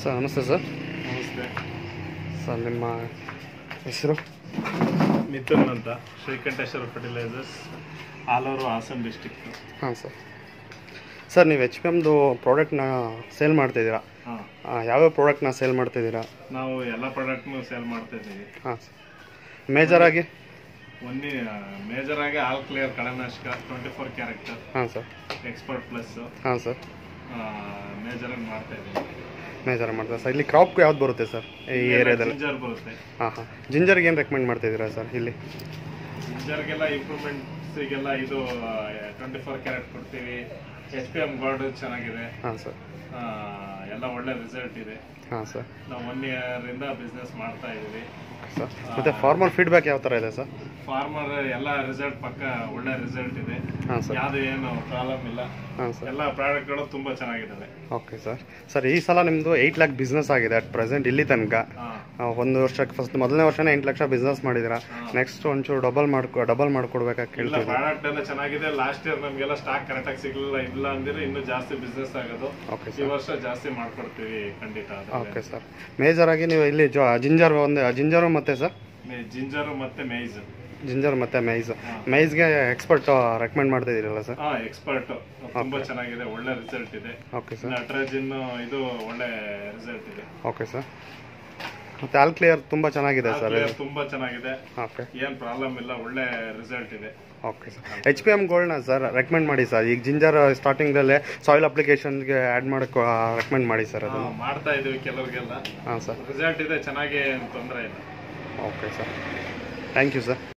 sir ನಮಸ್ತೆ sir ನಮಸ್ತೆ sir ನಿಮ್ಮ ಹೆಸರು ಮಿಥುನ್ ಅಂತ ಶ್ರೀಕಂಠೇಶ್ವರ ಫರ್ಟಿಲೈಸರ್ಸ್ ಆಲೂರು ಹಾಸನ್ ಡಿಸ್ಟಿಕ್ ಹಾಂ ಸರ್ ಸರ್ ನೀವು ಎಚ್ ಪಿ ಎಮ್ದು ಪ್ರಾಡಕ್ಟ್ನ ಸೇಲ್ ಮಾಡ್ತಿದ್ದೀರಾ ಹಾಂ ಆ, ಯಾವ್ಯಾವ ಪ್ರಾಡಕ್ಟ್ನ ಸೇಲ್ ಮಾಡ್ತಿದ್ದೀರಾ ನಾವು ಎಲ್ಲ ಪ್ರಾಡಕ್ಟ್ನು ಸೇಲ್ ಮಾಡ್ತಾ ಇದ್ದೀವಿ ಹಾಂ ಸರ್ ಮೇಜರಾಗಿ ಒಂದೇ ಮೇಜರ್ ಆಗಿ ಆಲ್ ಕ್ಲಿಯರ್ ಕಳೆನಾಶಕ ಟ್ವೆಂಟಿ ಫೋರ್ ಕ್ಯಾರೆಕ್ಟರ್ ಹಾಂ ಸರ್ ಎಕ್ಸ್ಪರ್ಟ್ ಪ್ಲಸ್ ಹಾಂ ಸರ್ ಮೇಜರ್ ಆಗಿ ಮಾಡ್ತಾ ಇದ್ದೀವಿ ಮೇಜರ್ ಮಾಡ್ತಾರೆ ಸರ್ ಇಲ್ಲಿ ಕ್ರಾಪ್ ಯಾವ್ದು ಬರುತ್ತೆ ಸರ್ ಈ ಏರಿಯಾದಲ್ಲಿ ಜಿಂಜರ್ ಬರುತ್ತೆ ಹಾಂ ಹಾಂ ಜಿಂಜರ್ಗೆ ಏನು ರೆಕಮೆಂಡ್ ಮಾಡ್ತಿದ್ದೀರಾ ಸರ್ ಇಲ್ಲಿ ಜಿಂಜರ್ಗೆಲ್ಲ ಇಂಪ್ರೂವ್ಮೆಂಟ್ಸಿಗೆಲ್ಲ ಇದು ಟ್ವೆಂಟಿ ಫೋರ್ ಕ್ಯಾರೆಟ್ ಕೊಡ್ತೀವಿ ಎಚ್ ಪಿ ಎಮ್ ಗಾರ್ಡ್ ಚೆನ್ನಾಗಿದೆ ಹಾಂ ಸರ್ ಆ, ಎಲ್ಲ ಒಳ್ಳೆ ರಿಸಲ್ಟ್ ಇದೆ ಹಾಂ ಸರ್ ನಾವು ಒನ್ ಇಯರಿಂದ ಬಿಸ್ನೆಸ್ ಮಾಡ್ತಾ ಇದ್ದೀವಿ ಸರ್ ಮತ್ತು ಫಾರ್ಮರ್ ಫೀಡ್ಬ್ಯಾಕ್ ಯಾವ ಥರ ಇದೆ ಸರ್ ಫಾರ್ಮರ್ ಎಲ್ಲ ರಿಸಲ್ಟ್ ಪಕ್ಕ ಒಳ್ಳೆ ರಿಸಲ್ಟ್ ಇದೆ ಹಾಂ ಸರ್ ಯಾವ್ದು ಏನು ಪ್ರಾಬ್ಲಮ್ ಇಲ್ಲ ಹಾಂ ಸರ್ ಎಲ್ಲ ಪ್ರಾಡಕ್ಟ್ಗಳು ತುಂಬಾ ಚೆನ್ನಾಗಿದ್ದಾವೆ ಓಕೆ ಸರ್ ಸರ್ ಈ ಸಲ ನಿಮ್ಮದು ಏಯ್ಟ್ ಲ್ಯಾಕ್ ಬಿಸ್ನೆಸ್ ಆಗಿದೆ ಅಟ್ ಪ್ರೆಸೆಂಟ್ ಇಲ್ಲಿ ತನಕ ಹಾ ಆ, ಒಂದು ವರ್ಷಕ್ಕೆ ಫಸ್ಟ್ ಮೊದಲನೇ ವರ್ಷನೇ ಎಂಟು ಲಕ್ಷ ಬಿಸ್ನೆಸ್ ಮಾಡಿದ್ದೀರಾ ನೆಕ್ಸ್ಟ್ ಒಂಚೂರು ಡಬಲ್ ಮಾಡ್ಕೊ ಡಬಲ್ ಮಾಡ್ಕೊಡ್ಬೇಕಾಗಿ ಇಲ್ಲ ಕೇಳ್ತೀವಿ ಪ್ರಾಡಕ್ಟ್ ಎಲ್ಲ ಚೆನ್ನಾಗಿದೆ ಲಾಸ್ಟ್ ಇಯರ್ ನಮ್ಗೆಲ್ಲ ಸ್ಟಾಕ್ ಕರೆಕ್ಟ್ ಆಗಿ ಸಿಗ್ಲಿಲ್ಲ ಇಲ್ಲ ಅಂದ್ರೆ ಇನ್ನೂ ಜಾಸ್ತಿ ಬಿಸ್ನೆಸ್ ಆಗೋದು ಓಕೆ ಈ ವರ್ಷ ಜಾಸ್ತಿ ಮಾಡ್ಕೊಡ್ತೀವಿ ಖಂಡಿತ ಓಕೆ ಸರ್ ಮೇಜರ್ ಆಗಿ ನೀವು ಇಲ್ಲಿ ಜೊ ಜಿಂಜರ್ ಒಂದು ಜಿಂಜರು ಮತ್ತೆ ಸರ್ ಜಿಂಜರ್ ಮತ್ತೆ ಮೇಯ್ಸ್ ಜಿಂಜರ್ ಮತ್ತೆ ಮೈಸ್ ಮೈಸ್ಗೆ ಎಕ್ಸ್ಪರ್ಟ್ ರೆಕಮೆಂಡ್ ಮಾಡ್ತಿದ್ದೀರಲ್ಲ ಸರ್ ಹಾ ಎಕ್ಸ್ಪರ್ಟ್ ತುಂಬಾ ಚೆನ್ನಾಗಿದೆ ಒಳ್ಳೆ ರಿಸಲ್ಟ್ ಇದೆ ಓಕೆ ಸರ್ ನಟ್ರಾಜಿನ್ ಇದು ಒಳ್ಳೆ ರಿಸಲ್ಟ್ ಇದೆ ಓಕೆ ಸರ್ ಮತ್ತು ಆಲ್ ಕ್ಲಿಯರ್ ತುಂಬ ಚೆನ್ನಾಗಿದೆ ಸರ್ Clear ತುಂಬಾ ಚೆನ್ನಾಗಿದೆ ಓಕೆ ಏನ್ ಪ್ರಾಬ್ಲಮ್ ಇಲ್ಲ ಒಳ್ಳೆ ರಿಸಲ್ಟ್ ಇದೆ okay sir H P M ಗೋಲ್ಡ್ನ ಸರ್ ರೆಕಮೆಂಡ್ ಮಾಡಿ ಸರ್ ಈಗ ಜಿಂಜರ್ ಸ್ಟಾರ್ಟಿಂಗಲ್ಲೇ ಸಾಯಿಲ್ ಅಪ್ಲಿಕೇಶನ್ಗೆ ಆ್ಯಡ್ ಮಾಡೋಕ್ಕೆ ರೆಕಮೆಂಡ್ ಮಾಡಿ ಸರ್ ಅದು ಹಾ, ಮಾಡ್ತಾ ಇದೀವಿ ಕೆಲವ್ರಿಗೆಲ್ಲ ಹಾಂ ಸರ್ ರಿಸಲ್ಟ್ ಇದೆ ಚೆನ್ನಾಗಿ ತೊಂದರೆ ಇಲ್ಲ okay sir thank you sir